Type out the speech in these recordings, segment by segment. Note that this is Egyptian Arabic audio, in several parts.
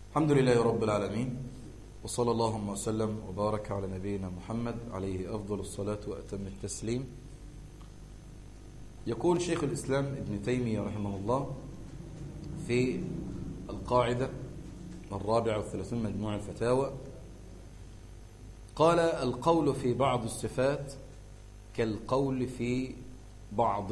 الحمد لله رب العالمين وصلى اللهم وسلم وبارك على نبينا محمد عليه أفضل الصلاة وأتم التسليم يقول شيخ الإسلام ابن تيمية رحمه الله في القاعدة الرابعة والثلاثون مجموع الفتاوى قال القول في بعض الصفات كالقول في بعض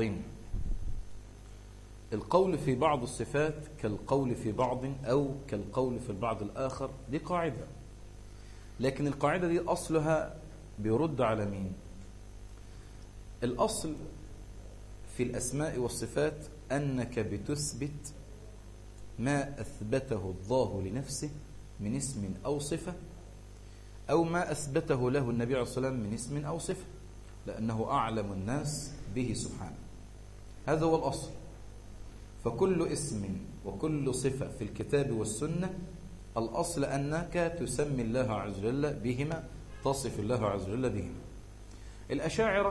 القول في بعض الصفات كالقول في بعض أو كالقول في البعض الآخر دي قاعدة لكن القاعدة دي أصلها بيرد على مين الأصل في الأسماء والصفات أنك بتثبت ما أثبته الله لنفسه من اسم أو صفة أو ما أثبته له النبي عليه الصلاة والسلام من اسم أو صفة لأنه أعلم الناس به سبحانه هذا هو الأصل فكل اسم وكل صفة في الكتاب والسنة الأصل أنك تسمي الله عز وجل بهما تصف الله عز وجل بهما الأشاعرة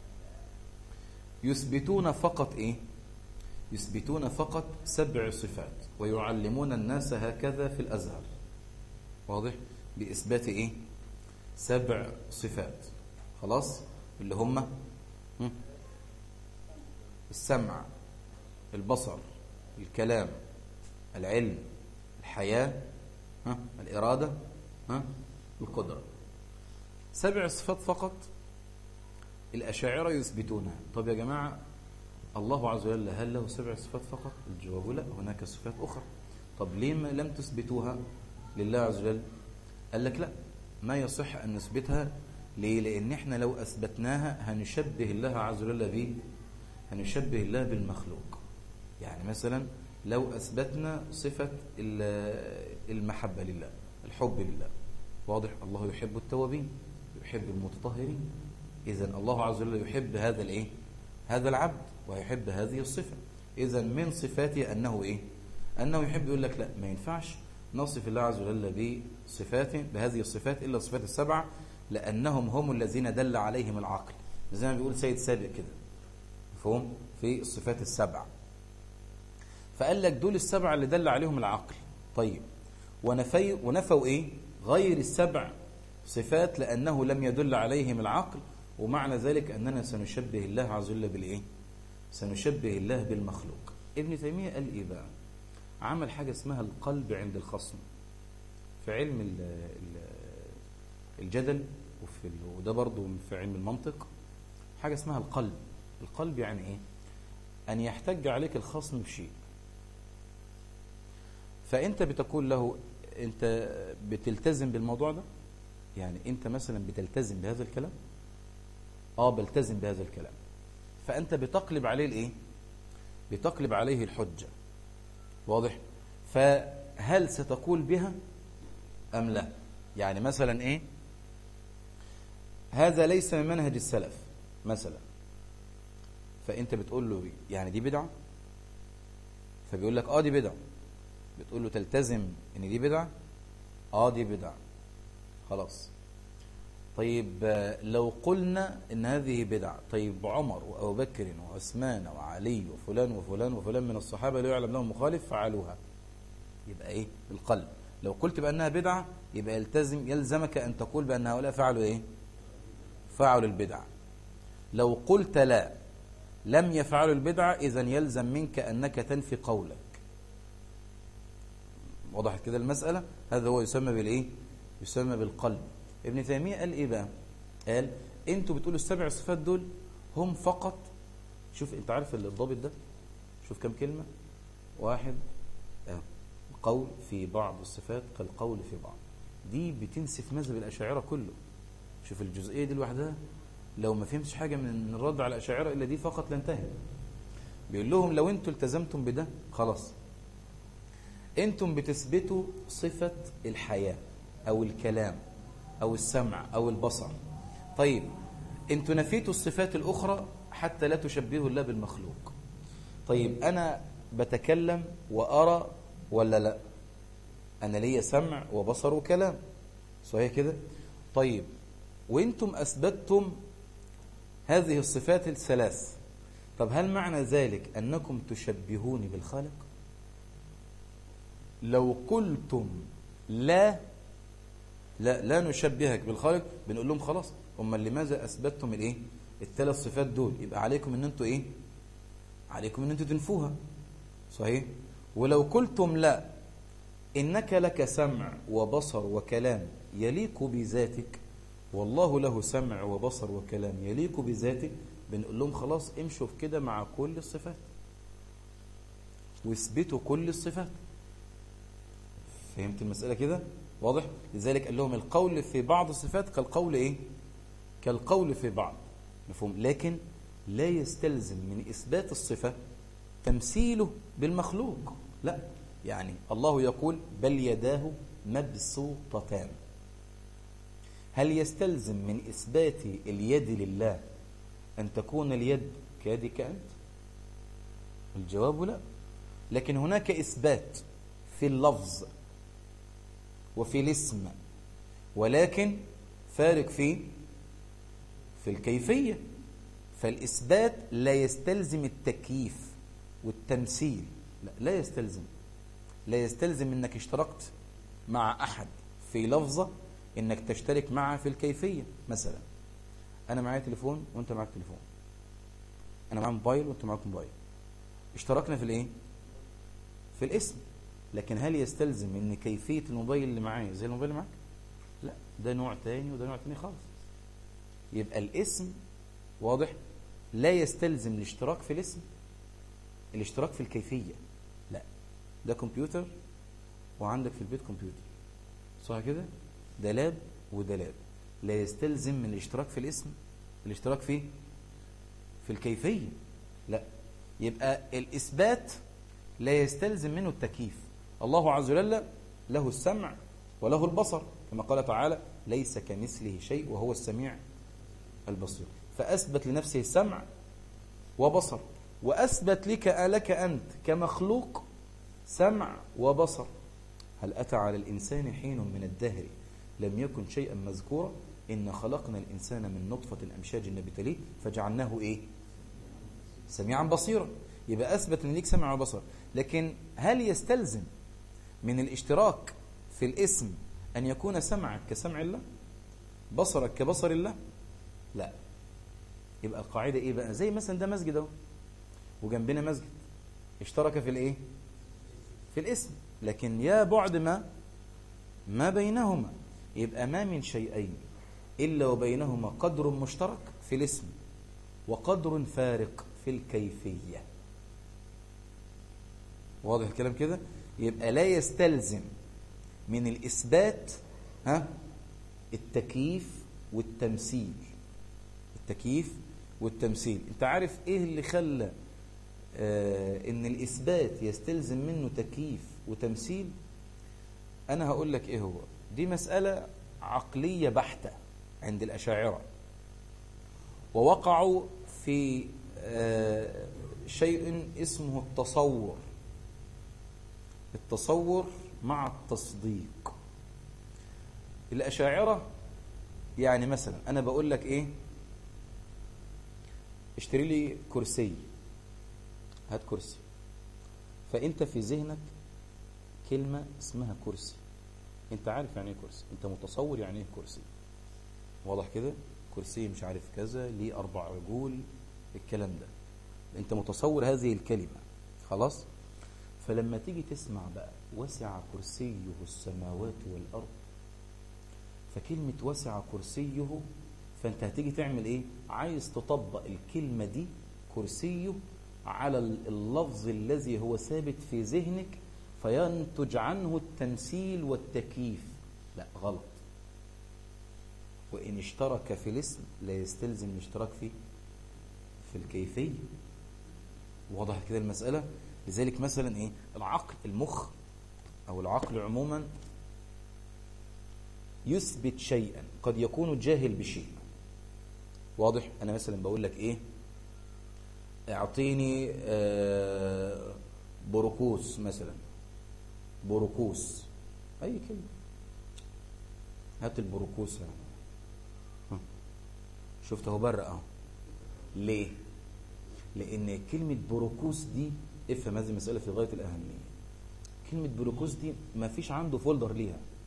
يثبتون فقط إيه؟ يثبتون فقط سبع صفات ويعلمون الناس هكذا في الأزهر واضح؟ بإثبات إيه؟ سبع صفات خلاص؟ اللي هم السمع البصر الكلام العلم الحياة ها الإرادة ها القدرة سبع صفات فقط الأشاعرة يثبتونها طب يا جماعة الله عز وجل هل له سبع صفات فقط الجواب لا هناك صفات أخرى طب ليه ما لم تثبتوها لله عز وجل قال لك لا ما يصح أن نثبتها ليه لأن احنا لو أثبتناها هنشبه الله عز وجل به هنشبه الله بالمخلوق يعني مثلا لو أثبتنا صفة المحبة لله الحب لله واضح الله يحب التوابين يحب المتطهرين إذا الله عز وجل يحب هذا الإيه هذا العبد ويحب هذه الصفة إذا من صفاته أنه إيه أنه يحب يقول لك لا ما ينفعش نصف الله عز وجل بصفات بهذه الصفات إلا الصفات السبعة لأنهم هم الذين دل عليهم العقل زي ما بيقول سيد سابق كده مفهوم في الصفات السبعة فقال لك دول السبعة اللي دل عليهم العقل طيب ونفي ونفوا ايه غير السبع صفات لأنه لم يدل عليهم العقل ومعنى ذلك أننا سنشبه الله عز وجل بالإيه سنشبه الله بالمخلوق ابن تيمية قال إيه بقى عمل حاجة اسمها القلب عند الخصم في علم ال ال الجدل وفي وده برضه في علم المنطق حاجة اسمها القلب القلب يعني ايه أن يحتج عليك الخصم بشيء فأنت بتقول له أنت بتلتزم بالموضوع ده يعني أنت مثلا بتلتزم بهذا الكلام آه بلتزم بهذا الكلام فأنت بتقلب عليه الإيه بتقلب عليه الحجة واضح فهل ستقول بها أم لا يعني مثلا إيه هذا ليس من منهج السلف مثلا فأنت بتقول له يعني دي بدعة فبيقول لك آه دي بدعة بتقول له تلتزم ان دي بدعة اه دي بدعة خلاص طيب لو قلنا ان هذه بدعة طيب عمر وابو بكر وعثمان وعلي وفلان وفلان وفلان من الصحابة لا يعلم لهم مخالف فعلوها يبقى ايه القلب لو قلت بانها بدعة يبقى يلتزم يلزمك ان تقول بان هؤلاء فعلوا ايه فعلوا البدعة لو قلت لا لم يفعلوا البدعة اذا يلزم منك انك تنفي قولك وضحت كده المسألة هذا هو يسمى بالايه يسمى بالقلب ابن تيمية قال ايه بقى قال انتوا بتقولوا السبع صفات دول هم فقط شوف انت عارف الضابط ده شوف كم كلمة واحد اه قول في بعض الصفات كالقول في بعض دي بتنسف مذهب الأشاعرة كله شوف الجزئية دي لوحدها لو ما فهمتش حاجة من الرد على الأشاعرة إلا دي فقط لانتهي بيقول لهم لو انتوا التزمتم بده خلاص انتم بتثبتوا صفة الحياة او الكلام او السمع او البصر طيب انتوا نفيتوا الصفات الاخرى حتى لا تشبهوا الله بالمخلوق طيب انا بتكلم وارى ولا لا انا ليا سمع وبصر وكلام صحيح كده طيب وانتم اثبتتم هذه الصفات الثلاث طب هل معنى ذلك انكم تشبهوني بالخالق لو قلتم لا لا لا نشبهك بالخالق بنقول لهم خلاص هم لماذا اثبتتم الايه الثلاث صفات دول يبقى عليكم ان انتوا ايه عليكم ان انتوا تنفوها صحيح ولو قلتم لا انك لك سمع وبصر وكلام يليق بذاتك والله له سمع وبصر وكلام يليق بذاته بنقول لهم خلاص امشوا في كده مع كل الصفات واثبتوا كل الصفات فهمت المسألة كده واضح لذلك قال لهم القول في بعض الصفات كالقول ايه كالقول في بعض مفهوم لكن لا يستلزم من إثبات الصفة تمثيله بالمخلوق لا يعني الله يقول بل يداه مبسوطتان هل يستلزم من إثبات اليد لله أن تكون اليد كيدك أنت الجواب لا لكن هناك إثبات في اللفظ وفي الاسم ولكن فارق في في الكيفية فالإثبات لا يستلزم التكييف والتمثيل لا, لا يستلزم لا يستلزم أنك اشتركت مع أحد في لفظة أنك تشترك معه في الكيفية مثلا أنا معايا تليفون وأنت معاك تليفون أنا معايا موبايل وأنت معاك موبايل اشتركنا في الإيه؟ في الاسم لكن هل يستلزم ان كيفية الموبايل اللي معايا زي الموبايل اللي معاك لا ده نوع تاني وده نوع تاني خالص يبقى الاسم واضح لا يستلزم الاشتراك في الاسم الاشتراك في الكيفية لا ده كمبيوتر وعندك في البيت كمبيوتر صح كده ده لاب وده لاب لا يستلزم من الاشتراك في الاسم الاشتراك في في الكيفية لا يبقى الإثبات لا يستلزم منه التكييف الله عز وجل له السمع وله البصر كما قال تعالى ليس كمثله شيء وهو السميع البصير فأثبت لنفسه السمع وبصر وأثبت لك لك أنت كمخلوق سمع وبصر هل أتى على الإنسان حين من الدهر لم يكن شيئا مذكورا إن خلقنا الإنسان من نطفة أمشاج نبتليه فجعلناه إيه سميعا بصيرا يبقى أثبت لك سمع وبصر لكن هل يستلزم من الاشتراك في الاسم أن يكون سمعك كسمع الله بصرك كبصر الله لا يبقى القاعدة إيه بقى زي مثلا ده مسجد اهو وجنبنا مسجد اشترك في الإيه في الاسم لكن يا بعد ما ما بينهما يبقى ما من شيئين إلا وبينهما قدر مشترك في الاسم وقدر فارق في الكيفية واضح الكلام كده يبقى لا يستلزم من الإثبات ها التكييف والتمثيل التكييف والتمثيل انت عارف ايه اللي خلى آه ان الإثبات يستلزم منه تكييف وتمثيل انا هقول لك ايه هو دي مسألة عقلية بحتة عند الأشاعرة ووقعوا في آه شيء اسمه التصور التصور مع التصديق الأشاعرة يعني مثلا أنا بقول لك إيه اشتري لي كرسي هات كرسي فأنت في ذهنك كلمة اسمها كرسي أنت عارف يعني إيه كرسي أنت متصور يعني إيه كرسي واضح كده كرسي مش عارف كذا ليه أربع رجول الكلام ده أنت متصور هذه الكلمة خلاص فلما تيجي تسمع بقى وسع كرسيه السماوات والأرض فكلمة وسع كرسيه فانت هتيجي تعمل ايه عايز تطبق الكلمة دي كرسيه على اللفظ الذي هو ثابت في ذهنك فينتج عنه التمثيل والتكييف لا غلط وإن اشترك في الاسم لا يستلزم الاشتراك في في الكيفية واضح كده المسألة لذلك مثلا ايه العقل المخ او العقل عموما يثبت شيئا قد يكون جاهل بشيء واضح انا مثلا بقول لك ايه اعطيني آه بروكوس مثلا بروكوس اي كلمه هات البروكوس يعني. شفت اهو برق اهو ليه لان كلمه بروكوس دي افهم هذه المسألة في غاية الأهمية كلمة بلوكوز دي ما فيش عنده فولدر ليها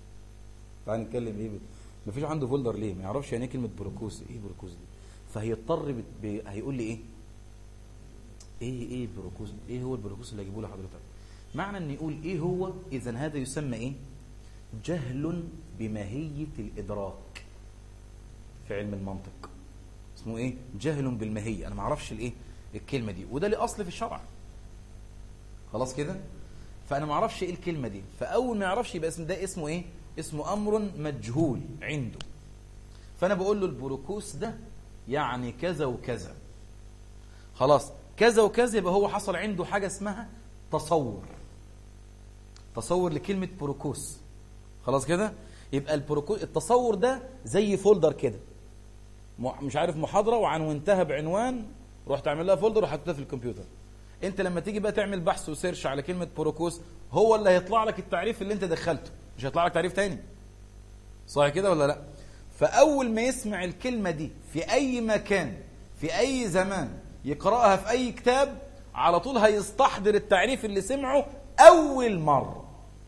تعال نتكلم ايه ما فيش عنده فولدر ليه ما يعرفش يعني ايه كلمه بروكوس ايه بروكوس دي فهيضطر بت... ب... هيقول لي ايه ايه ايه بروكوس ايه هو البروكوس اللي هجيبه لحضرتك معنى ان يقول ايه هو اذا هذا يسمى ايه جهل بماهيه الادراك في علم المنطق اسمه ايه جهل بالماهيه انا ما اعرفش الايه الكلمه دي وده ليه اصل في الشرع خلاص كده فانا ما اعرفش ايه الكلمه دي فاول ما يعرفش يبقى اسم ده اسمه ايه اسمه امر مجهول عنده فانا بقول له البروكوس ده يعني كذا وكذا خلاص كذا وكذا يبقى هو حصل عنده حاجه اسمها تصور تصور لكلمه بروكوس خلاص كده يبقى البروكوس التصور ده زي فولدر كده مش عارف محاضره وعنونتها بعنوان رحت اعمل لها فولدر وحطيتها في الكمبيوتر انت لما تيجي بقى تعمل بحث وسيرش على كلمه بروكوس هو اللي هيطلع لك التعريف اللي انت دخلته مش هيطلع لك تعريف تاني صح كده ولا لا فاول ما يسمع الكلمه دي في اي مكان في اي زمان يقراها في اي كتاب على طول هيستحضر التعريف اللي سمعه اول مره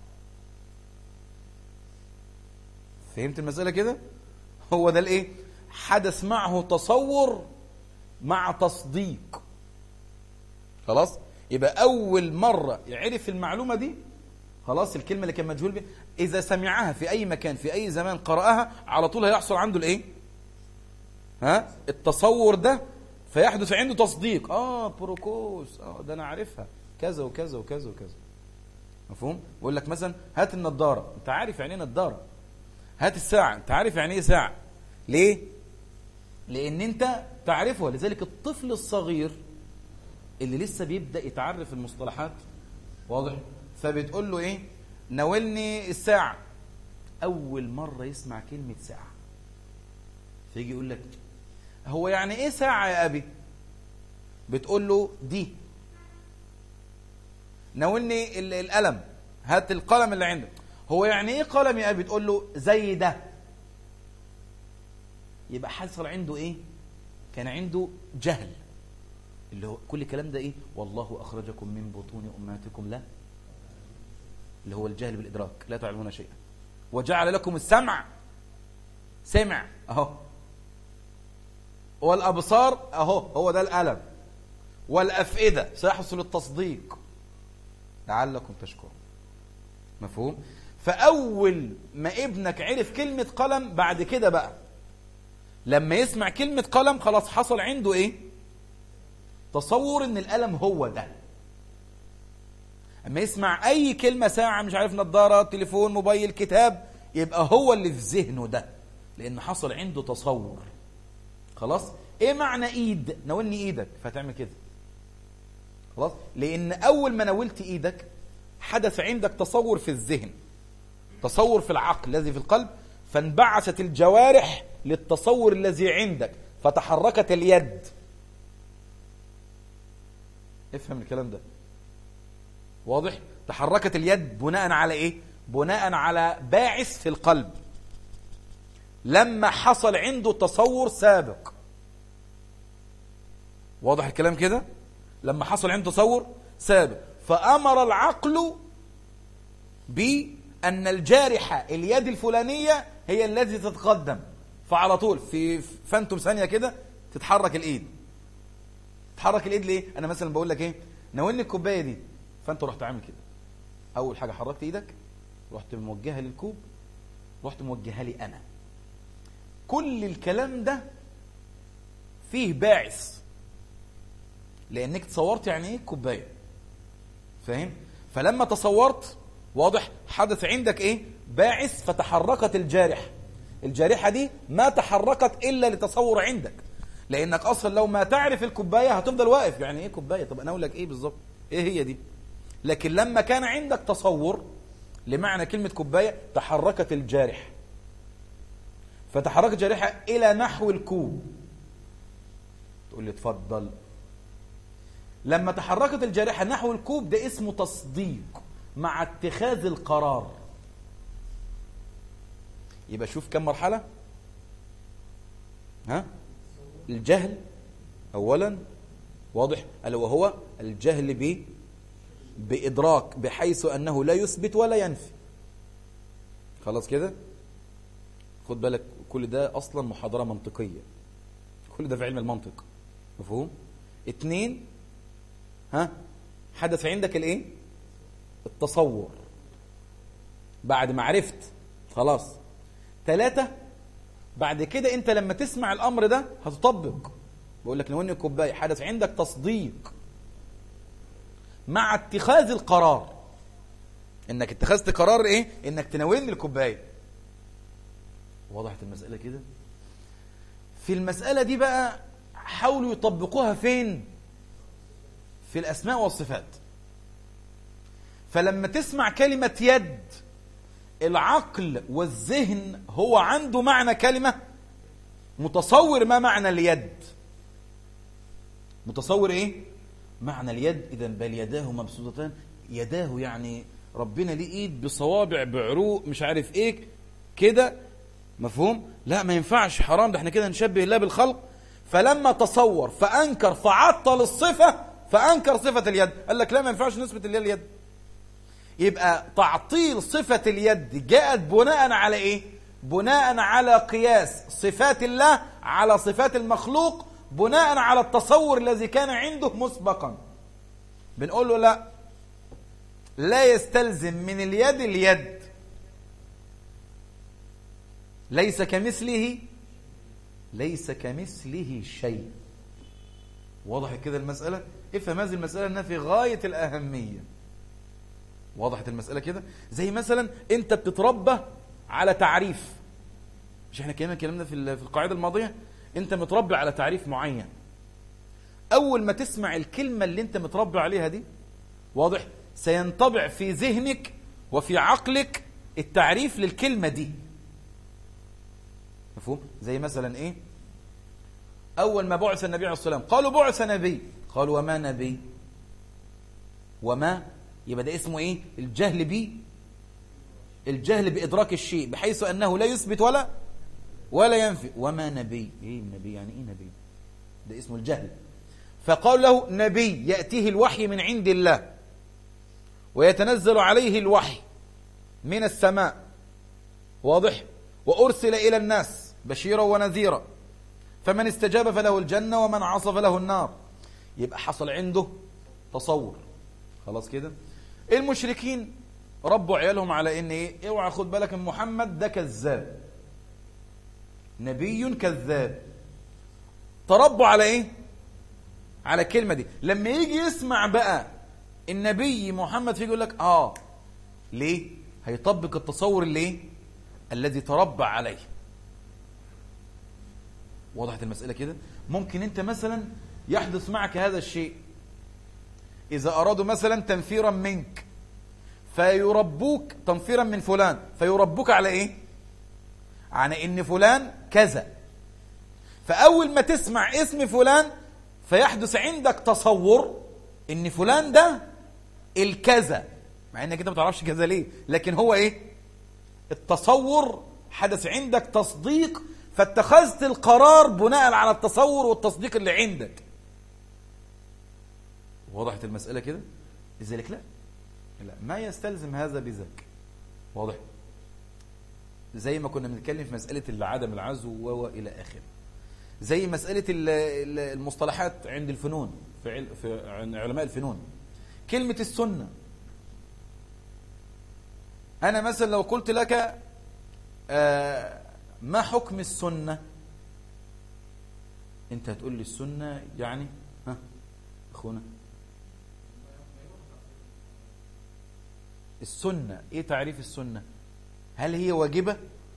فهمت المساله كده هو ده الايه حدث معه تصور مع تصديق خلاص يبقى اول مره يعرف المعلومه دي خلاص الكلمه اللي كان مجهول بها اذا سمعها في اي مكان في اي زمان قراها على طول هيحصل عنده الايه ها التصور ده فيحدث عنده تصديق اه بروكوس اه ده انا عارفها كذا وكذا وكذا وكذا مفهوم بقول لك مثلا هات النضاره انت عارف يعني ايه نضاره هات الساعه انت عارف يعني ايه ساعه ليه لان انت تعرفها لذلك الطفل الصغير اللي لسه بيبدا يتعرف المصطلحات واضح فبتقول له ايه ناولني الساعه اول مره يسمع كلمه ساعه فيجي يقول لك هو يعني ايه ساعه يا ابي بتقول له دي ناولني القلم هات القلم اللي عندك هو يعني ايه قلم يا ابي تقول له زي ده يبقى حصل عنده ايه كان عنده جهل اللي هو كل الكلام ده ايه والله اخرجكم من بطون امهاتكم لا اللي هو الجهل بالادراك لا تعلمون شيئا وجعل لكم السمع سمع اهو والابصار اهو هو ده الالم والافئده سيحصل التصديق لعلكم تشكرون مفهوم فاول ما ابنك عرف كلمه قلم بعد كده بقى لما يسمع كلمه قلم خلاص حصل عنده ايه تصور ان القلم هو ده اما يسمع اي كلمه ساعه مش عارف نظاره تليفون موبايل كتاب يبقى هو اللي في ذهنه ده لان حصل عنده تصور خلاص ايه معنى ايد ناولني ايدك فتعمل كده خلاص لان اول ما ناولت ايدك حدث عندك تصور في الذهن تصور في العقل الذي في القلب فانبعثت الجوارح للتصور الذي عندك فتحركت اليد افهم الكلام ده واضح تحركت اليد بناء على ايه بناء على باعث في القلب لما حصل عنده تصور سابق واضح الكلام كده لما حصل عنده تصور سابق فأمر العقل بأن الجارحة اليد الفلانية هي التي تتقدم فعلى طول في فانتم ثانية كده تتحرك الإيد تحرك الإيد ليه؟ أنا مثلا بقول لك إيه؟ ناولني الكوباية دي فأنت رحت عامل كده أول حاجة حركت إيدك رحت موجهها للكوب رحت موجهها لي أنا كل الكلام ده فيه باعث لانك تصورت يعني ايه كوبايه فاهم فلما تصورت واضح حدث عندك ايه باعث فتحركت الجارحه الجارحه دي ما تحركت الا لتصور عندك لانك اصلا لو ما تعرف الكوبايه هتفضل واقف يعني ايه كوبايه طب انا اقول لك ايه بالظبط ايه هي دي لكن لما كان عندك تصور لمعنى كلمه كوبايه تحركت الجارحه فتحركت جارحه الى نحو الكوب تقول لي اتفضل لما تحركت الجارحة نحو الكوب ده اسمه تصديق مع اتخاذ القرار يبقى شوف كم مرحلة ها الجهل أولا واضح ألا وهو الجهل ب بإدراك بحيث أنه لا يثبت ولا ينفي خلاص كده خد بالك كل ده اصلا محاضره منطقيه كل ده في علم المنطق مفهوم اتنين ها حدث عندك الايه التصور بعد ما عرفت خلاص ثلاثة بعد كده انت لما تسمع الامر ده هتطبق بقول لك نوني الكوبايه حدث عندك تصديق مع اتخاذ القرار انك اتخذت قرار ايه انك تناولني الكوبايه وضحت المساله كده في المساله دي بقى حاولوا يطبقوها فين في الاسماء والصفات فلما تسمع كلمه يد العقل والذهن هو عنده معنى كلمه متصور ما معنى اليد متصور ايه معنى اليد اذا بل يداه مبسوطتان يداه يعني ربنا ليه ايد بصوابع بعروق مش عارف ايه كده مفهوم لا ما ينفعش حرام ده احنا كده نشبه الله بالخلق فلما تصور فانكر فعطل الصفه فانكر صفه اليد قال لك لا ما ينفعش نثبت الله اليد يبقى تعطيل صفه اليد جاءت بناء على ايه بناء على قياس صفات الله على صفات المخلوق بناء على التصور الذي كان عنده مسبقا بنقول له لا لا يستلزم من اليد اليد ليس كمثله ليس كمثله شيء واضح كده المسألة افهم هذه المسألة انها في غاية الأهمية وضحت المسألة كده زي مثلا انت بتتربى على تعريف مش احنا كلامنا كلامنا في القاعدة الماضية انت متربي على تعريف معين اول ما تسمع الكلمة اللي انت متربي عليها دي واضح سينطبع في ذهنك وفي عقلك التعريف للكلمة دي مفهوم زي مثلا ايه اول ما بعث النبي عليه الصلاه والسلام قالوا بعث نبي قالوا وما نبي وما يبقى ده اسمه ايه الجهل بي الجهل بادراك الشيء بحيث انه لا يثبت ولا ولا ينفي وما نبي ايه نبي يعني ايه نبي ده اسمه الجهل فقال له نبي ياتيه الوحي من عند الله ويتنزل عليه الوحي من السماء واضح وارسل الى الناس بشيرا ونذيرا فمن استجاب فله الجنه ومن عصى فله النار يبقى حصل عنده تصور خلاص كده المشركين ربوا عيالهم على ان ايه اوعى خد بالك ان محمد ده كذاب نبي كذاب تربوا على ايه على الكلمه دي لما يجي يسمع بقى النبي محمد فيه يقول لك اه ليه هيطبق التصور اللي ايه الذي تربى عليه وضحت المسألة كده ممكن انت مثلا يحدث معك هذا الشيء إذا أرادوا مثلا تنفيرا منك فيربوك تنفيرا من فلان فيربوك على إيه على إن فلان كذا فأول ما تسمع اسم فلان فيحدث عندك تصور إن فلان ده الكذا مع إنك أنت ما تعرفش كذا ليه لكن هو إيه التصور حدث عندك تصديق فاتخذت القرار بناء على التصور والتصديق اللي عندك وضحت المسألة كده لذلك لا لا ما يستلزم هذا بذاك واضح زي ما كنا بنتكلم في مسألة عدم العزو و إلى آخره زي مسألة المصطلحات عند الفنون في, في علماء الفنون كلمة السنة أنا مثلا لو قلت لك آه ما حكم السنة أنت هتقول لي السنة يعني ها أخونا السنة إيه تعريف السنة هل هي واجبة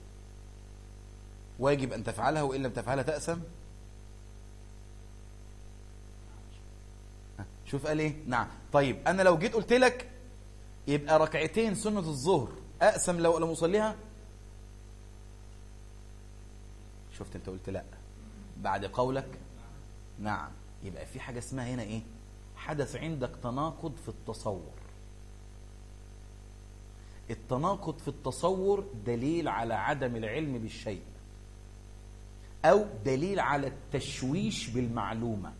واجب أن تفعلها وإن لم تفعلها تأسم شوف قال إيه نعم طيب أنا لو جيت قلت لك يبقى ركعتين سنة الظهر أقسم لو لم أصليها شفت أنت قلت لا بعد قولك نعم يبقى في حاجة اسمها هنا إيه حدث عندك تناقض في التصور التناقض في التصور دليل على عدم العلم بالشيء أو دليل على التشويش بالمعلومة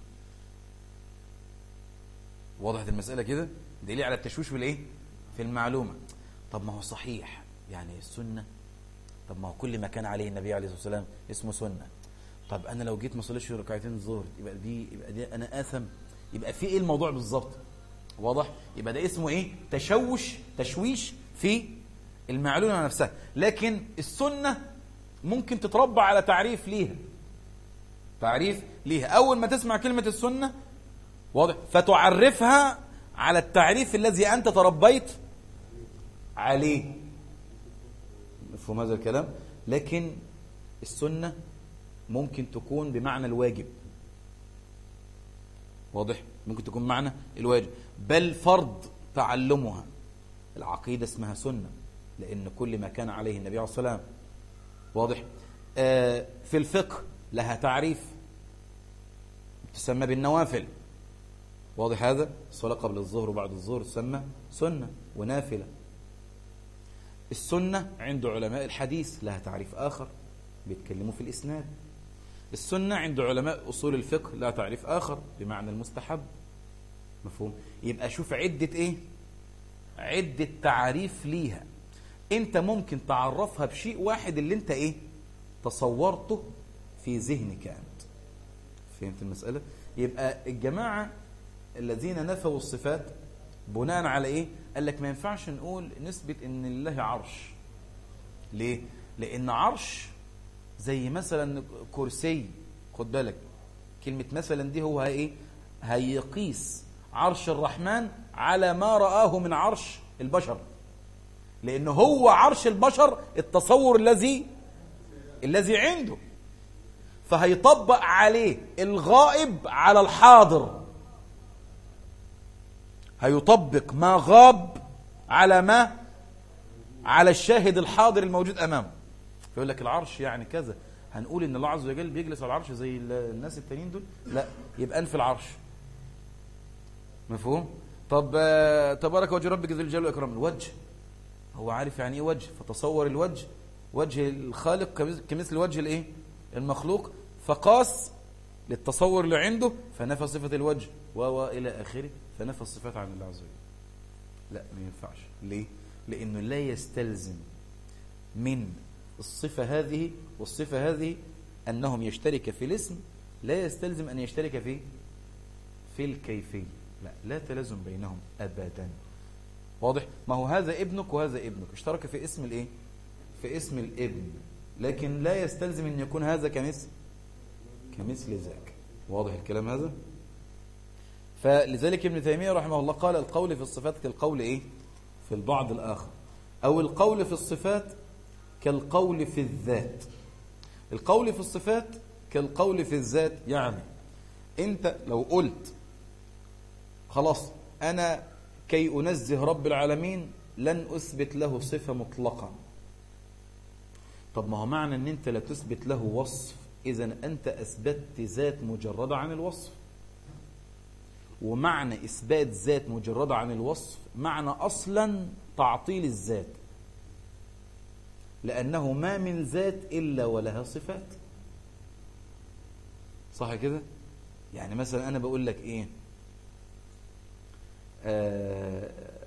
وضحت المسألة كده دليل على التشويش بالإيه في المعلومة طب ما هو صحيح يعني السنة طب ما هو كل ما كان عليه النبي عليه الصلاه والسلام اسمه سنه طب انا لو جيت ما صليتش ركعتين الظهر يبقى دي يبقى دي انا اثم يبقى في ايه الموضوع بالظبط واضح يبقى ده اسمه ايه تشوش تشويش في المعلومه نفسها لكن السنه ممكن تتربى على تعريف ليها تعريف ليها اول ما تسمع كلمه السنه واضح فتعرفها على التعريف الذي انت تربيت عليه مفهوم هذا الكلام لكن السنه ممكن تكون بمعنى الواجب واضح ممكن تكون معنى الواجب بل فرض تعلمها العقيدة اسمها سنة لأن كل ما كان عليه النبي عليه الصلاة والسلام واضح آه في الفقه لها تعريف تسمى بالنوافل واضح هذا الصلاة قبل الظهر وبعد الظهر تسمى سنة ونافلة السنة عند علماء الحديث لها تعريف آخر بيتكلموا في الإسناد السنة عند علماء أصول الفقه لها تعريف آخر بمعنى المستحب مفهوم يبقى شوف عدة إيه عدة تعريف ليها أنت ممكن تعرفها بشيء واحد اللي أنت إيه تصورته في ذهنك أنت فهمت المسألة يبقى الجماعة الذين نفوا الصفات بناء على إيه قال لك ما ينفعش نقول نثبت ان لله عرش ليه لان عرش زي مثلا كرسي خد بالك كلمة مثلا دي هو ايه هيقيس عرش الرحمن على ما رآه من عرش البشر لأن هو عرش البشر التصور الذي الذي عنده فهيطبق عليه الغائب على الحاضر هيطبق ما غاب على ما على الشاهد الحاضر الموجود امامه فيقول لك العرش يعني كذا هنقول ان الله عز وجل بيجلس على العرش زي الناس التانيين دول لا يبقى انفي العرش مفهوم طب تبارك وجه ربك ذي الجلال والاكرام الوجه هو عارف يعني ايه وجه فتصور الوجه وجه الخالق كمثل وجه الايه المخلوق فقاس للتصور اللي عنده فنفى صفه الوجه و الى اخره فنفى الصفات عن الله عز وجل لا ما ينفعش ليه لانه لا يستلزم من الصفة هذه والصفة هذه أنهم يشترك في الاسم لا يستلزم أن يشترك في في الكيفية لا لا تلازم بينهم أبدا واضح ما هو هذا ابنك وهذا ابنك اشترك في اسم الايه في اسم الابن لكن لا يستلزم أن يكون هذا كمثل كمثل ذاك واضح الكلام هذا فلذلك ابن تيمية رحمه الله قال القول في الصفات كالقول ايه في البعض الآخر أو القول في الصفات كالقول في الذات القول في الصفات كالقول في الذات يعني انت لو قلت خلاص انا كي انزه رب العالمين لن اثبت له صفة مطلقة طب ما هو معنى ان انت لا تثبت له وصف اذا انت اثبتت ذات مجردة عن الوصف ومعنى اثبات ذات مجردة عن الوصف معنى اصلا تعطيل الذات لأنه ما من ذات إلا ولها صفات صح كده يعني مثلا أنا بقول لك إيه آه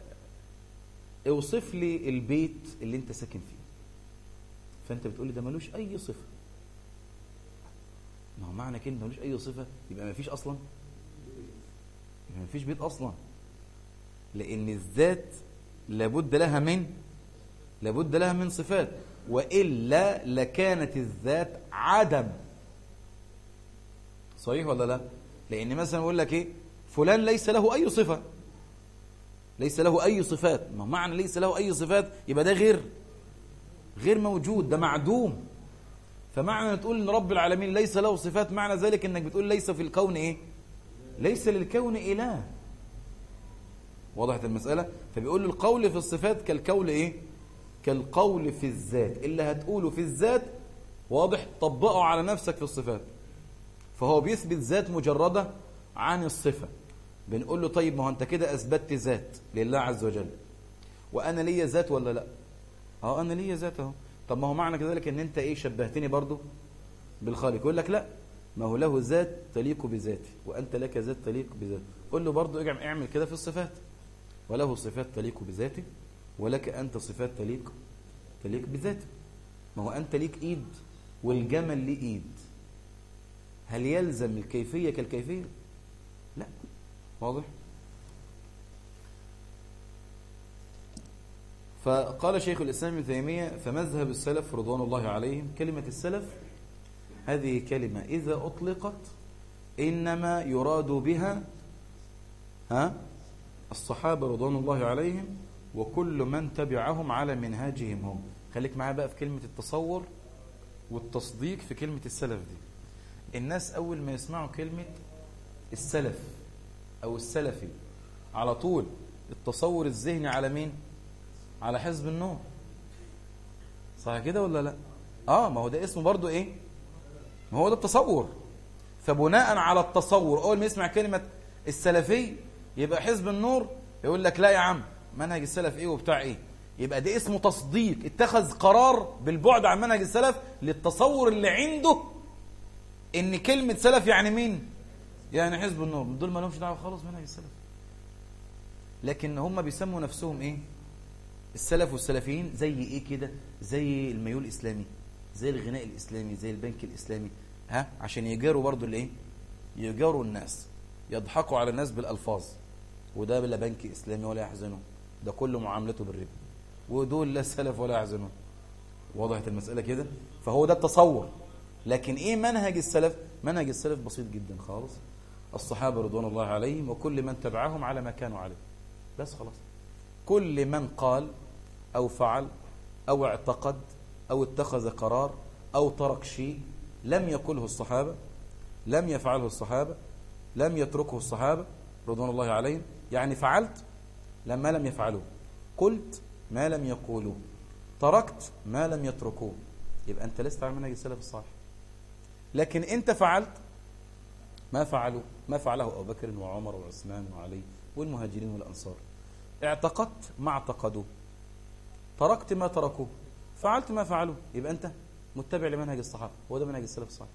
اوصف لي البيت اللي انت ساكن فيه فانت بتقول لي ده ملوش اي صفه ما هو معنى كلمه ملوش اي صفه يبقى ما فيش اصلا يبقى ما فيش بيت اصلا لان الذات لابد لها من لابد لها من صفات وإلا لكانت الذات عدم صحيح ولا لا لأن مثلا يقول لك إيه فلان ليس له أي صفة ليس له أي صفات ما معنى ليس له أي صفات يبقى ده غير غير موجود ده معدوم فمعنى أن تقول ان رب العالمين ليس له صفات معنى ذلك انك بتقول ليس في الكون ايه ليس للكون اله وضحت المسألة فبيقول القول في الصفات كالقول ايه كالقول في الذات اللي هتقوله في الذات واضح طبقه على نفسك في الصفات فهو بيثبت ذات مجردة عن الصفة بنقول له طيب ما هو انت كده اثبتت ذات لله عز وجل وانا ليا ذات ولا لا اه انا ليا ذات اهو طب ما هو معنى كذلك ان انت ايه شبهتني برضو بالخالق يقول لك لا ما هو له ذات تليق بذاته وانت لك ذات تليق بذاته قل له برضو اعمل كده في الصفات وله صفات تليق بذاته ولك أنت صفات تليق تليق بذاته ما هو أنت ليك إيد والجمل ليه إيد هل يلزم الكيفية كالكيفية لا واضح فقال شيخ الإسلام ابن تيمية فمذهب السلف رضوان الله عليهم كلمة السلف هذه كلمة إذا أطلقت إنما يراد بها ها الصحابة رضوان الله عليهم وكل من تبعهم على منهاجهم هم خليك معايا بقى في كلمة التصور والتصديق في كلمة السلف دي الناس أول ما يسمعوا كلمة السلف أو السلفي على طول التصور الذهني على مين على حزب النور صح كده ولا لا اه ما هو ده اسمه برضو ايه ما هو ده التصور فبناء على التصور اول ما يسمع كلمة السلفي يبقى حزب النور يقول لك لا يا عم منهج السلف ايه وبتاع ايه يبقى ده اسمه تصديق اتخذ قرار بالبعد عن منهج السلف للتصور اللي عنده ان كلمة سلف يعني مين يعني حزب النور دول ما لهمش دعوه خالص منهج السلف لكن هم بيسموا نفسهم ايه السلف والسلفيين زي ايه كده زي الميول الاسلامي زي الغناء الاسلامي زي البنك الاسلامي ها عشان يجاروا برضو الايه يجاروا الناس يضحكوا على الناس بالالفاظ وده لا بنك اسلامي ولا يحزنون ده كله معاملته بالربا ودول لا سلف ولا يحزنون وضحت المسألة كده فهو ده التصور لكن ايه منهج السلف منهج السلف بسيط جدا خالص الصحابة رضوان الله عليهم وكل من تبعهم على ما كانوا عليه بس خلاص كل من قال أو فعل أو اعتقد أو اتخذ قرار أو ترك شيء لم يقله الصحابة لم يفعله الصحابة لم يتركه الصحابة رضوان الله عليهم يعني فعلت لما لم يفعلوه قلت ما لم يقولوه تركت ما لم يتركوه يبقى أنت لست على منهج السلف الصالح لكن أنت فعلت ما فعلوا ما فعله أبو بكر وعمر وعثمان وعلي والمهاجرين والأنصار اعتقدت ما اعتقدوه تركت ما تركوه فعلت ما فعلوه يبقى أنت متبع لمنهج الصحابة هو ده منهج السلف الصالح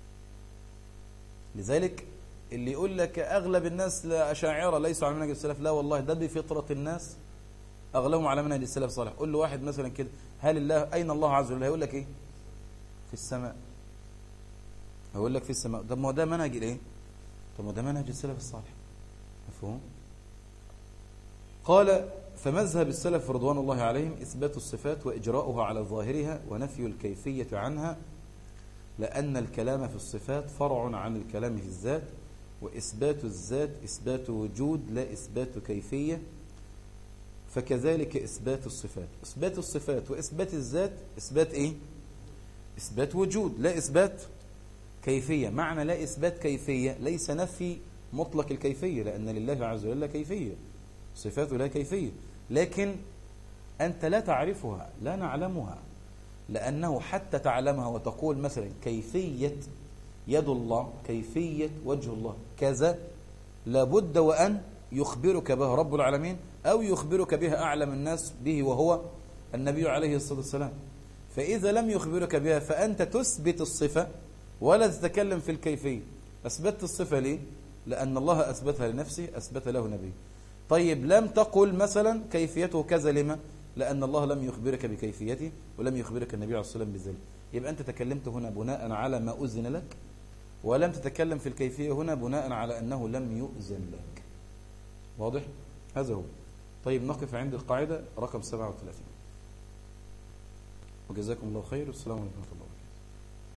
لذلك اللي يقول لك أغلب الناس أشاعرة ليسوا على منهج السلف لا والله ده بفطرة الناس أغلبهم على منهج السلف الصالح قول له واحد مثلا كده هل الله أين الله عز وجل هيقول لك إيه في السماء هيقول لك في السماء طب ما هو ده منهج الايه طب ما ده منهج السلف الصالح مفهوم قال فمذهب السلف رضوان الله عليهم إثبات الصفات وإجراؤها على ظاهرها ونفي الكيفية عنها لأن الكلام في الصفات فرع عن الكلام في الذات وإثبات الذات إثبات وجود لا إثبات كيفية فكذلك إثبات الصفات إثبات الصفات وإثبات الذات إثبات إيه؟ إثبات وجود لا إثبات كيفية معنى لا إثبات كيفية ليس نفي مطلق الكيفية لأن لله عز وجل كيفية صفاته لا كيفية لكن أنت لا تعرفها لا نعلمها لأنه حتى تعلمها وتقول مثلا كيفية يد الله كيفية وجه الله كذا لابد وأن يخبرك بها رب العالمين أو يخبرك بها أعلم الناس به وهو النبي عليه الصلاة والسلام فإذا لم يخبرك بها فأنت تثبت الصفة ولا تتكلم في الكيفية أثبتت الصفة ليه؟ لأن الله أثبتها لنفسه أثبت له نبيه طيب لم تقل مثلا كيفيته كذا لما؟ لأن الله لم يخبرك بكيفيته ولم يخبرك النبي عليه الصلاة والسلام بذلك يبقى أنت تكلمت هنا بناء على ما أذن لك ولم تتكلم في الكيفية هنا بناء على أنه لم يؤذن لك واضح؟ هذا هو طيب نقف عند القاعدة رقم 37 وجزاكم الله خير والسلام عليكم ورحمة الله